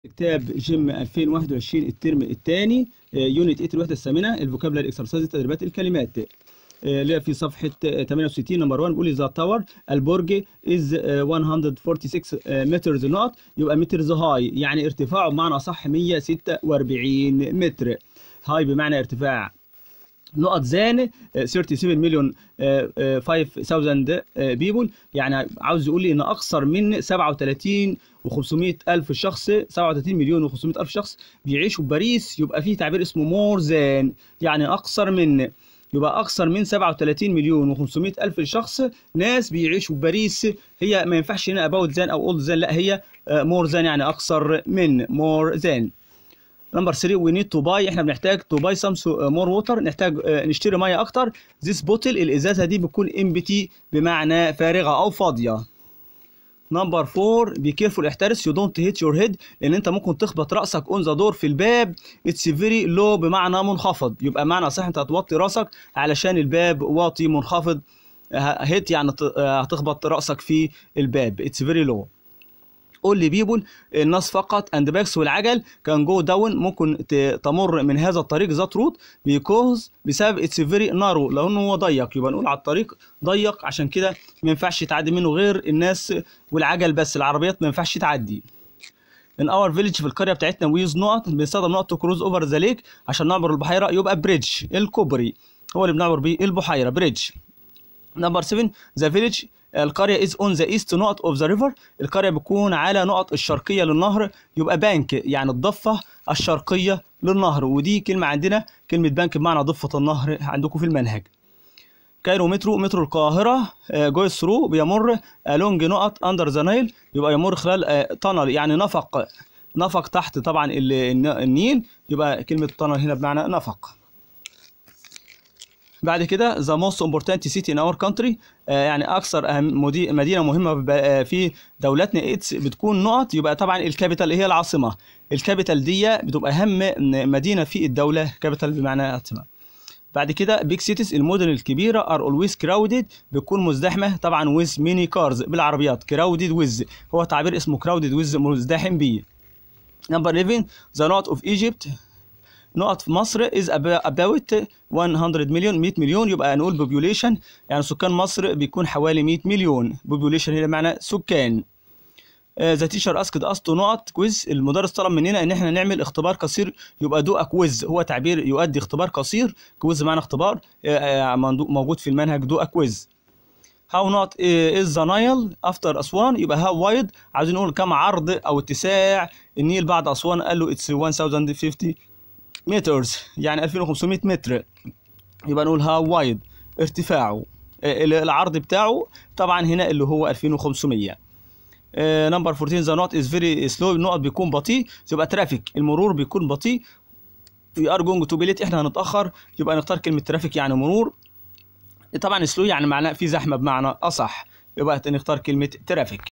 كتاب جيم 2021 الترم الثاني يونت 8 الوحده الثامنه الفوكابلري اكسرسايز تدريبات الكلمات آه، اللي هي في صفحه آه، 68 نمبر 1 بيقول ذا تاور البرج از 146 مترز نوت يبقى مترز هاي يعني ارتفاعه بمعنى اصح 146 متر هاي بمعنى ارتفاع نقط زان 37 مليون 5000 بيبول يعني عاوز يقول لي ان اكثر من 37 و500 الف شخص 37 مليون و500 الف شخص بيعيشوا في باريس يبقى فيه تعبير اسمه مور زان يعني اكثر من يبقى اكثر من 37 مليون و500 الف شخص ناس بيعيشوا في باريس هي ما ينفعش هنا اباوت زان او اولد زان لا هي مور زان يعني اكثر من مور زان نمبر 3 وي نيد تو باي احنا بنحتاج تو باي سام مور ووتر نحتاج آه، نشتري ميه اكتر ذيس بوتل الازازه دي بتكون امبتي بمعنى فارغه او فاضيه نمبر 4 بي كيرفول احترس يو دونت هيت يور هيد لان انت ممكن تخبط راسك اون ذا دور في الباب اتس فيري لو بمعنى منخفض يبقى معنى صح انت هتوطي راسك علشان الباب واطي منخفض هيت يعني ت- آه، هتخبط راسك في الباب اتس فيري لو قول لي بيبول الناس فقط اند باكس والعجل كان جو داون ممكن ت- تمر من هذا الطريق ذات روت بيكوز بسبب اتس فيري نارو لانه هو ضيق يبقى نقول على الطريق ضيق عشان كده ما ينفعش تعدي منه غير الناس والعجل بس العربيات ما ينفعش تعدي ان اور فيليج في القريه بتاعتنا ويز نقط بنستخدم نقط كروز اوفر ذا ليك عشان نعبر البحيره يبقى بريدج الكوبري هو اللي بنعبر بيه البحيره بريدج نمبر 7 ذا فيليج القريه از اون ذا ايست نقط اوف ذا ريفر القريه بتكون على نقط الشرقيه للنهر يبقى بانك يعني الضفه الشرقيه للنهر ودي كلمه عندنا كلمه بانك بمعنى ضفه النهر عندكم في المنهج كايرو مترو مترو القاهرة جويس ثرو بيمر لونج نقط اندر ذا نايل يبقى يمر خلال تانل يعني نفق نفق تحت طبعا ال- الن- النيل يبقى كلمة تانل هنا بمعنى نفق بعد كده ذا موست امبورتانت سيتي ان اور كونتري يعني اكثر اهم مدي- مدينه مهمه ب- آه، في دولتنا اتس بتكون نقط يبقى طبعا الكابيتال هي العاصمه الكابيتال دي بتبقى اهم مدينه في الدوله كابيتال بمعنى عاصمه بعد كده بيج سيتيز المدن الكبيره ار اولويز كراودد بتكون مزدحمه طبعا ويز ميني كارز بالعربيات كراودد ويز هو تعبير اسمه كراودد ويز مزدحم بيه نمبر 11 ذا نوت اوف ايجيبت نقط في مصر از about 100 مليون 100 مليون يبقى نقول population يعني سكان مصر بيكون حوالي 100 مليون population هنا معنى سكان ذا تيشر اسكد اسطو نقط كويز المدرس طلب مننا ان احنا نعمل اختبار قصير يبقى دو كويز هو تعبير يؤدي اختبار قصير كويز معنى اختبار آه، آه، موجود في المنهج دو كويز هاو نوت از ذا نايل افتر اسوان يبقى هاو وايد عايزين نقول كم عرض او اتساع النيل بعد اسوان قال له اتس 1050 مترز يعني 2500 متر يبقى نقول هاو وايد ارتفاعه آه، العرض بتاعه طبعا هنا اللي هو 2500 نمبر 14 ذا نوت از فيري سلو النقط بيكون بطيء يبقى ترافيك المرور بيكون بطيء في ار جونج تو بيليت احنا هنتاخر يبقى نختار كلمه ترافيك يعني مرور طبعا سلو يعني معناه في زحمه بمعنى اصح يبقى نختار كلمه ترافيك